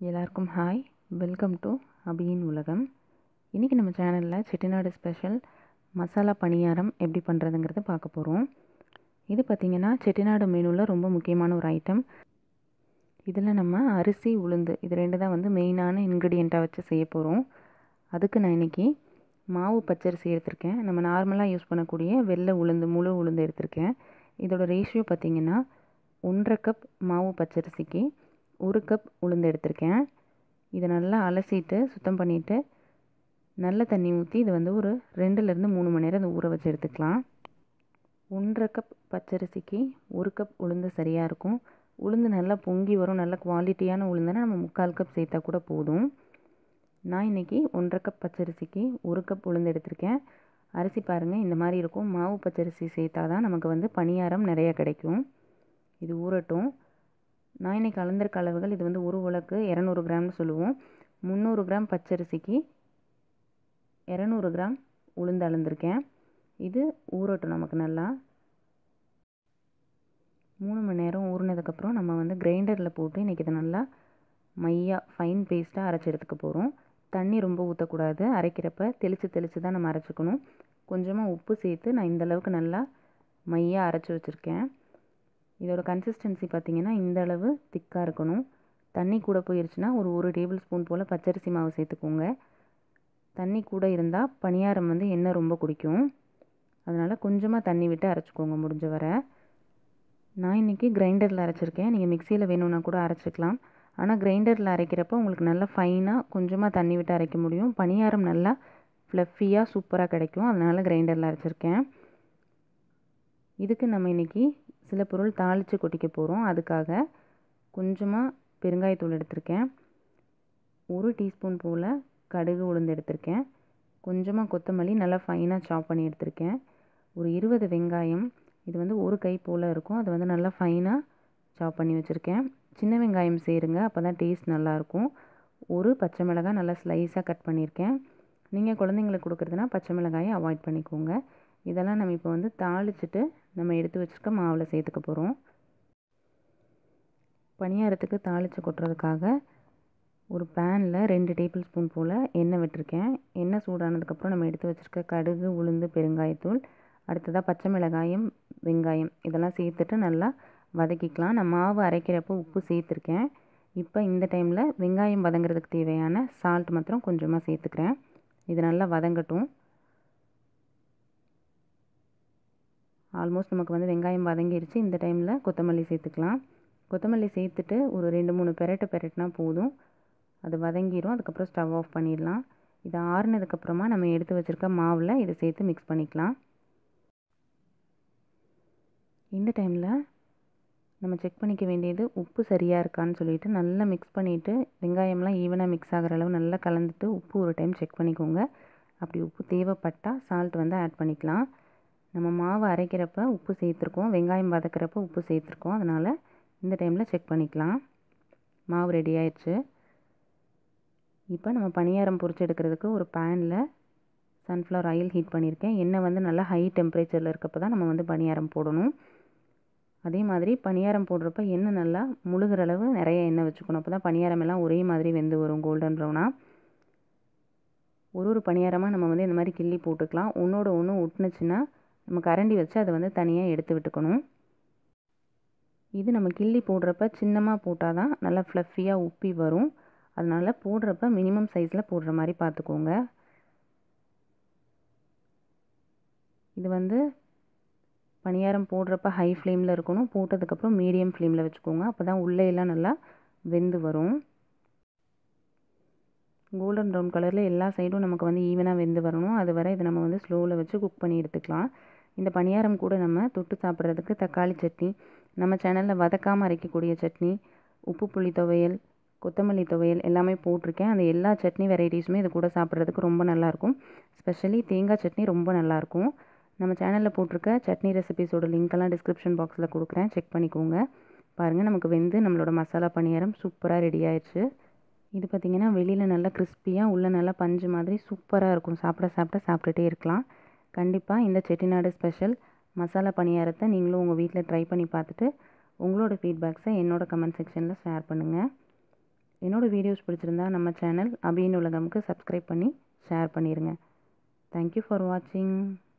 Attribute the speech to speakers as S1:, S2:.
S1: எல்லாருக்கும் hi welcome to அபியின் உலகம் இன்றைக்கி நம்ம சேனலில் செட்டிநாடு ஸ்பெஷல் மசாலா பணியாரம் எப்படி பண்ணுறதுங்கிறத பார்க்க போகிறோம் இது பார்த்திங்கன்னா செட்டிநாடு மெனுவில் ரொம்ப முக்கியமான ஒரு ஐட்டம் இதில் நம்ம அரிசி உளுந்து இது ரெண்டு தான் வந்து மெயினான இன்க்ரீடியண்ட்டாக வச்சு செய்ய போகிறோம் அதுக்கு நான் இன்றைக்கி மாவு பச்சரிசி எடுத்திருக்கேன் நம்ம நார்மலாக யூஸ் பண்ணக்கூடிய வெள்ளை உளுந்து முழு உளுந்து எடுத்திருக்கேன் இதோட ரேஷியோ பார்த்திங்கன்னா ஒன்றரை கப் மாவு பச்சரிசிக்கு ஒரு கப் உளுந்து எடுத்திருக்கேன் இதை நல்லா அலசிட்டு சுத்தம் பண்ணிவிட்டு நல்ல தண்ணி ஊற்றி இதை வந்து ஒரு ரெண்டுலேருந்து மூணு மணி நேரம் இதை ஊற வச்சு எடுத்துக்கலாம் ஒன்றரை கப் பச்சரிசிக்கு ஒரு கப் உளுந்து சரியாக இருக்கும் உளுந்து நல்லா பொங்கி வரும் நல்ல குவாலிட்டியான உளுந்துனா நம்ம முக்கால் கப் சேர்த்தா கூட போதும் நான் இன்றைக்கி ஒன்றரை கப் பச்சரிசிக்கு ஒரு கப் உளுந்து எடுத்திருக்கேன் அரிசி பாருங்கள் இந்த மாதிரி இருக்கும் மாவு பச்சரிசி சேர்த்தா தான் நமக்கு வந்து பணியாரம் நிறையா கிடைக்கும் இது ஊறட்டும் நான் இன்றைக்கி அளந்திருக்க அளவுகள் இது வந்து ஒரு உலக்கு இரநூறு கிராம்னு சொல்லுவோம் முந்நூறு கிராம் பச்சரிசிக்கு இரநூறு கிராம் உளுந்து அளந்திருக்கேன் இது ஊறட்டும் நமக்கு நல்லா மூணு மணி நேரம் ஊறினதுக்கப்புறம் நம்ம வந்து கிரைண்டரில் போட்டு இன்றைக்கி இதை நல்லா மையாக ஃபைன் பேஸ்ட்டாக அரைச்சி எடுத்துக்க போகிறோம் தண்ணி ரொம்ப ஊற்றக்கூடாது அரைக்கிறப்ப தெளித்து தெளித்து தான் நம்ம அரைச்சிக்கணும் கொஞ்சமாக உப்பு சேர்த்து நான் இந்தளவுக்கு நல்லா மையாக அரைச்சி வச்சுருக்கேன் இதோட கன்சிஸ்டன்சி பார்த்திங்கன்னா இந்த அளவு திக்காக இருக்கணும் தண்ணி கூட போயிடுச்சுன்னா ஒரு ஒரு டேபிள் ஸ்பூன் போல் பச்சரிசி மாவு சேர்த்துக்கோங்க தண்ணி கூட இருந்தால் பணியாரம் வந்து எண்ணெய் ரொம்ப குடிக்கும் அதனால் கொஞ்சமாக தண்ணி விட்டு அரைச்சிக்கோங்க முடிஞ்ச வர நான் இன்றைக்கி கிரைண்டரில் அரைச்சிருக்கேன் நீங்கள் மிக்சியில் வேணும்னா கூட அரைச்சிக்கலாம் ஆனால் கிரைண்டரில் அரைக்கிறப்போ உங்களுக்கு நல்லா ஃபைனாக கொஞ்சமாக தண்ணி விட்டு அரைக்க முடியும் பணியாரம் நல்லா ஃப்ளஃபியாக சூப்பராக கிடைக்கும் அதனால் கிரைண்டரில் அரைச்சிருக்கேன் இதுக்கு நம்ம இன்றைக்கி சில பொருள் தாளித்து கொட்டிக்க போகிறோம் அதுக்காக கொஞ்சமாக பெருங்காயத்தூள் எடுத்திருக்கேன் ஒரு டீஸ்பூன் போல் கடுகு உளுந்து எடுத்திருக்கேன் கொஞ்சமாக கொத்தமல்லி நல்லா ஃபைனாக சாப் பண்ணி எடுத்திருக்கேன் ஒரு இருபது வெங்காயம் இது வந்து ஒரு கை போல் இருக்கும் அதை வந்து நல்லா ஃபைனாக சாப் பண்ணி வச்சுருக்கேன் சின்ன வெங்காயம் சேருங்க அப்போ தான் டேஸ்ட் நல்லாயிருக்கும் ஒரு பச்சை மிளகாய் நல்லா ஸ்லைஸாக கட் பண்ணியிருக்கேன் நீங்கள் குழந்தைங்களுக்கு கொடுக்குறதுனா பச்சை மிளகாயை அவாய்ட் பண்ணிக்கோங்க இதெல்லாம் நம்ம இப்போ வந்து தாளிச்சிட்டு நம்ம எடுத்து வச்சுருக்க மாவில் சேர்த்துக்க போகிறோம் பணியாரத்துக்கு தாளித்து கொட்டுறதுக்காக ஒரு பேனில் ரெண்டு டேபிள் ஸ்பூன் போல் எண்ணெய் விட்டுருக்கேன் எண்ணெய் சூடானதுக்கப்புறம் நம்ம எடுத்து வச்சுருக்க கடுகு உளுந்து பெருங்காயத்தூள் அடுத்ததாக பச்சை மிளகாயம் வெங்காயம் இதெல்லாம் சேர்த்துட்டு நல்லா வதக்கிக்கலாம் நான் மாவு அரைக்கிறப்போ உப்பு சேர்த்துருக்கேன் இப்போ இந்த டைமில் வெங்காயம் வதங்குறதுக்கு தேவையான சால்ட் மாத்திரம் கொஞ்சமாக சேர்த்துக்கிறேன் இது நல்லா வதங்கட்டும் ஆல்மோஸ்ட் நமக்கு வந்து வெங்காயம் வதங்கிடுச்சு இந்த டைமில் கொத்தமல்லி சேர்த்துக்கலாம் கொத்தமல்லி சேர்த்துட்டு ஒரு ரெண்டு மூணு பெரட்டு பெரட்டினா போதும் அது வதங்கிடும் அதுக்கப்புறம் ஸ்டவ் ஆஃப் பண்ணிடலாம் இது ஆறுனதுக்கப்புறமா நம்ம எடுத்து வச்சுருக்க மாவில் இதை சேர்த்து மிக்ஸ் பண்ணிக்கலாம் இந்த டைமில் நம்ம செக் பண்ணிக்க வேண்டியது உப்பு சரியாக இருக்கான்னு சொல்லிட்டு நல்லா மிக்ஸ் பண்ணிவிட்டு வெங்காயம்லாம் ஈவனாக மிக்ஸ் ஆகிற அளவு நல்லா கலந்துட்டு உப்பு ஒரு டைம் செக் பண்ணிக்கோங்க அப்படி உப்பு தேவைப்பட்டால் சால்ட் வந்து ஆட் பண்ணிக்கலாம் நம்ம மாவு அரைக்கிறப்ப உப்பு சேர்த்துருக்கோம் வெங்காயம் வதக்கிறப்ப உப்பு சேர்த்துருக்கோம் அதனால் இந்த டைமில் செக் பண்ணிக்கலாம் மாவு ரெடி ஆயிடுச்சு இப்போ நம்ம பணியாரம் பொரிச்சு எடுக்கிறதுக்கு ஒரு பேனில் சன்ஃப்ளவர் ஆயில் ஹீட் பண்ணியிருக்கேன் எண்ணெய் வந்து நல்லா ஹை டெம்பரேச்சரில் இருக்கப்போ தான் நம்ம வந்து பணியாரம் போடணும் அதே மாதிரி பணியாரம் போடுறப்ப எண்ணெய் நல்லா முழுகிற அளவு நிறைய எண்ணெய் வச்சுக்கணும் அப்போ தான் பணியாரம் எல்லாம் ஒரே மாதிரி வெந்து வரும் கோல்டன் ப்ரௌனாக ஒரு ஒரு பணியாரமாக நம்ம வந்து இந்த மாதிரி கிள்ளி போட்டுக்கலாம் ஒன்றோட ஒன்று ஒட்டுனுச்சுன்னா நம்ம கரண்டி வச்சு அதை வந்து தனியாக எடுத்து விட்டுக்கணும் இது நம்ம கிள்ளி போடுறப்ப சின்னமாக போட்டால் தான் நல்லா ஃப்ளஃபியாக உப்பி வரும் அதனால் போடுறப்ப மினிமம் சைஸில் போடுற மாதிரி பார்த்துக்கோங்க இது வந்து பணியாரம் போடுறப்ப ஹை ஃப்ளேமில் இருக்கணும் போட்டதுக்கப்புறம் மீடியம் ஃப்ளேமில் வச்சுக்கோங்க அப்போ தான் உள்ளே எல்லாம் நல்லா வெந்து வரும் கோல்டன் ப்ரௌன் கலரில் எல்லா சைடும் நமக்கு வந்து ஈவனாக வெந்து வரணும் அது வரை இதை நம்ம வந்து ஸ்லோவில் வச்சு குக் பண்ணி எடுத்துக்கலாம் இந்த பணியாரம் கூட நம்ம தொட்டு சாப்பிட்றதுக்கு தக்காளி சட்னி நம்ம சேனலில் வதக்காமல் அரைக்கக்கூடிய சட்னி உப்பு புளி துவையல் கொத்தமல்லி துவையல் எல்லாமே போட்டிருக்கேன் அந்த எல்லா சட்னி வெரைட்டிஸுமே இது கூட சாப்பிட்றதுக்கு ரொம்ப நல்லாயிருக்கும் ஸ்பெஷலி தேங்காய் சட்னி ரொம்ப நல்லாயிருக்கும் நம்ம சேனலில் போட்டிருக்க சட்னி ரெசிபிஸோட லிங்க்கெல்லாம் டிஸ்கிரிப்ஷன் பாக்ஸில் கொடுக்குறேன் செக் பண்ணிக்கோங்க பாருங்கள் நமக்கு வெந்து நம்மளோட மசாலா பணியாரம் சூப்பராக ரெடி ஆயிடுச்சு இது பார்த்திங்கன்னா வெளியில் நல்லா கிறிஸ்பியாக உள்ளே நல்லா பஞ்சு மாதிரி சூப்பராக இருக்கும் சாப்பிட சாப்பிட சாப்பிட்டுட்டே இருக்கலாம் கண்டிப்பாக இந்த செட்டிநாடு ஸ்பெஷல் மசாலா பணியாரத்தை நீங்களும் உங்கள் வீட்டில் ட்ரை பண்ணி பார்த்துட்டு உங்களோட ஃபீட்பேக்ஸை என்னோட கமெண்ட் செக்ஷனில் ஷேர் பண்ணுங்கள் என்னோடய வீடியோஸ் பிடிச்சிருந்தா நம்ம சேனல் அபியின் உலகம்க்கு சப்ஸ்கிரைப் பண்ணி ஷேர் பண்ணிடுங்க தேங்க்யூ ஃபார் வாட்சிங்